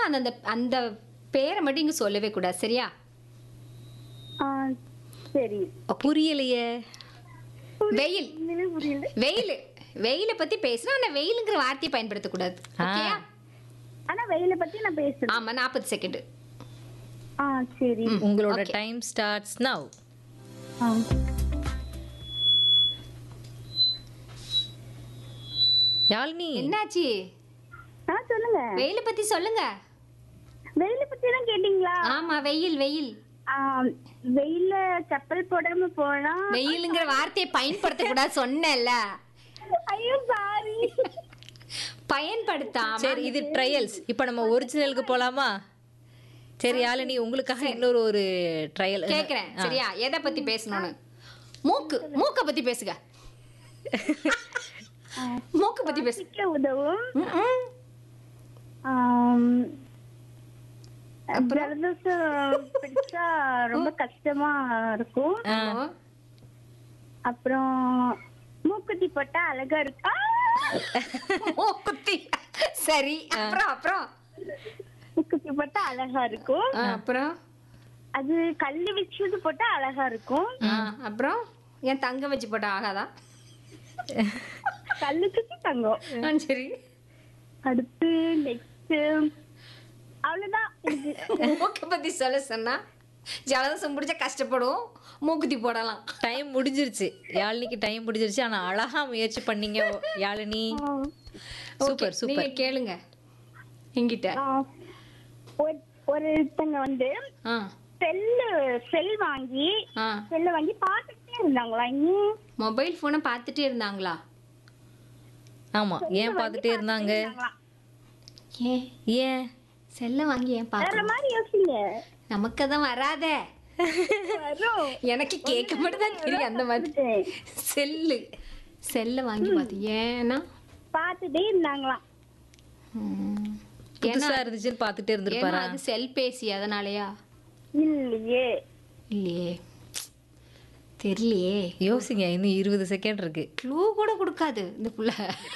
அந்த அந்த அந்த பேரை மட்டும் இங்க சொல்லவே கூடாது சரியா ஆ, சரி புரியலையே வெயில் ஒண்ணுமே புரியல வெயில் வெயிலை பத்தி பேசினா அந்த வெயிலுங்கிற வார்த்தையை பயன்படுத்தக்கூடாது ஓகேயா ஆனா வெயில பத்தி நான் பேசுறேன் ஆமா நாற்பது செகண்ட் ஆ சரி உங்களோட Okay. டைம் ஸ்டார்ட்ஸ் நவ் ஆ. யாழினி என்னாச்சு ஆ சொல்லுங்க வெயிலை பத்தி சொல்லுங்க வெயில பத்தி தான் கேட்டீங்களா ஆமா வெயில் வெயில் ஆ, வெயில்ல செப்பல் போடாம போனா வெயிலுங்கிற வார்த்தையை பயன்படுத்த கூடாது சொன்னேன்ல ஐயோ சாரி பயன்படுத்தாம சரி இது ட்ரையல்ஸ் இப்போ நம்ம ஒரிஜினலுக்கு போலாமா சரி யாழினி உங்களுக்காக இன்னொரு ஒரு ட்ரையல் கேக்குறேன் சரியா எதை பத்தி பேசணும்னு மூக்கு மூக்க பத்தி பேசுங்க மூக்கு பத்தி பேசு சிக்க உதவும் ம்ம். ஆம், ஜலதோஷம் பிடிச்சா ரொம்ப கஷ்டமா இருக்கும் ஆமா. அப்புறம் மூக்குத்தி போட்டா அழகா இருக்கா மூக்குத்தி சரி அப்புறம் அப்புறம் மூக்குத்தி போட்டா அழகா இருக்கும் ஆ, அப்புறம் அது கல்லு வச்சது போட்டா அழகா இருக்கும் ஆ, அப்புறம் என் தங்க வச்சு போட்ட ஆகாதா கல்லு சுத்தி தங்கம் ஆ, சரி அடுத்து நெக்ஸ்ட் அவ்வளவுதான் எனக்கு மூக்க பத்தி சொல்ல சொன்னா ஜலதோஷம் பிடிச்சா கஷ்டப்படும் மூக்குத்தி போடலாம் டைம் முடிஞ்சிருச்சு யாழினிக்கு டைம் முடிஞ்சிருச்சு ஆனா அழகா முயற்சி பண்ணீங்க யாழினி சூப்பர் Okay, சூப்பர் நீங்க கேளுங்க என்கிட்ட ஆ, ஒரு- ஒருத்தங்க வந்து ஆ செல்லு செல் வாங்கி ஆ செல்ல வாங்கி பார்த்துட்டே இருந்தாங்களா இன்னும் மொபைல் போனை பார்த்துட்டே இருந்தாங்களா ஆமா ஏன் பார்த்துட்டே இருந்தாங்க ஏன் ஏன் செல்ல வாங்கி ஏன் வேற பார்க்கணும் மாதிரி யோசிங்க நமக்கு தான் வராதே வரும் எனக்கு கேட்க மட்டும் தான் தெரியும் அந்த மாதிரி செல்லு செல்ல வாங்கி பார்த்து ஏன்னா பார்த்துட்டே இருந்தாங்களாம் ம். புதுசா இருந்துச்சுன்னு பார்த்துட்டே ஏன்னா இருந்திருப்பாரா அது செல்பேசி அதனாலயா இல்லையே இல்லையே தெரியலையே யோசிங்க இன்னும் இருபது செகண்ட் இருக்கு க்ளூ கூட கொடுக்காது இந்த புள்ள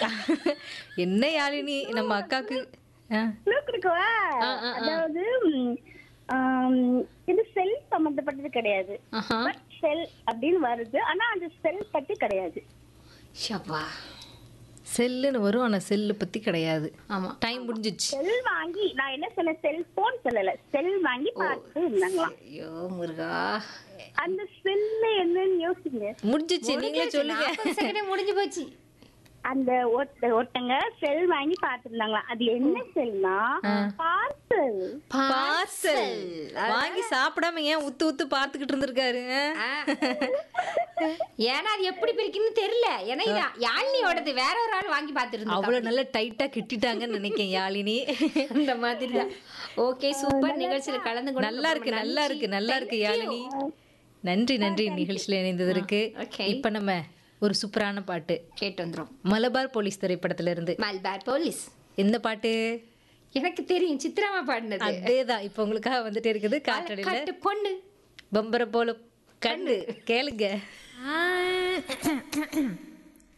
என்ன யாழினி நம்ம அக்காக்கு ஆ, clue கொடுக்கவா அதாவது ம், ஆம், இது செல் சம்பந்தப்பட்டது கிடையாது ஆஹா பட் செல் அப்படின்னு வருது ஆனா அந்த செல் பத்தி கிடையாது ஷப்பா செல்லுன்னு வரும் ஆனா செல்லு பத்தி கிடையாது ஆமா டைம் முடிஞ்சிச்சு செல் வாங்கி நான் என்ன சொன்னேன் செல்போன் சொல்லல செல் வாங்கி பார்த்துட்டு இருந்தாங்களாம் ஐயோ முருகா அந்த செல்ல என்னன்னு யோசிங்க முடிஞ்சிச்சு நீங்களே சொல்லுங்க செகண்டே முடிஞ்சு போச்சு அந்த ஒருத்த- ஒருத்தங்க செல் வாங்கி பார்த்திருந்தாங்களாம் அது என்ன செல்னா பார்சல் பார்சல் வாங்கி சாப்பிடாம ஏன் உத்து உத்து பார்த்துக்கிட்டு இருந்திருக்காரு ஆ? ஆ. ஏன்னா அது எப்படி பிரிக்கணும்னு தெரியல ஏன்னா இது யாழ்னியோடது வேற ஒரு ஆள் வாங்கி பார்த்துருந்தோம் அவ்வளவு நல்லா டைட்டா கிட்டிட்டாங்கன்னு நினைக்கேன் யாழினி அந்த மாதிரி தான் ஓகே சூப்பர் நிகழ்ச்சியில கலந்து கொண்டு நல்லா இருக்கு நல்லா இருக்கு நல்லா இருக்கு யாழினி நன்றி நன்றி நிகழ்ச்சியில இணைந்ததற்கு okay. இப்ப நம்ம ஒரு சூப்பரான பாட்டு கேட்டு வந்துரும் மலபார் போலீஸ் திரைப்படத்துல இருந்து மல்பார் போலீஸ் எந்த பாட்டு எனக்கு தெரியும் சித்ராமா பாடினது அதேதான் இப்ப உங்களுக்காக வந்துட்டே இருக்குது காற்றடியில கட்டு பொண்ணு பம்பர போல கண்ணு கேளுங்க ஆ.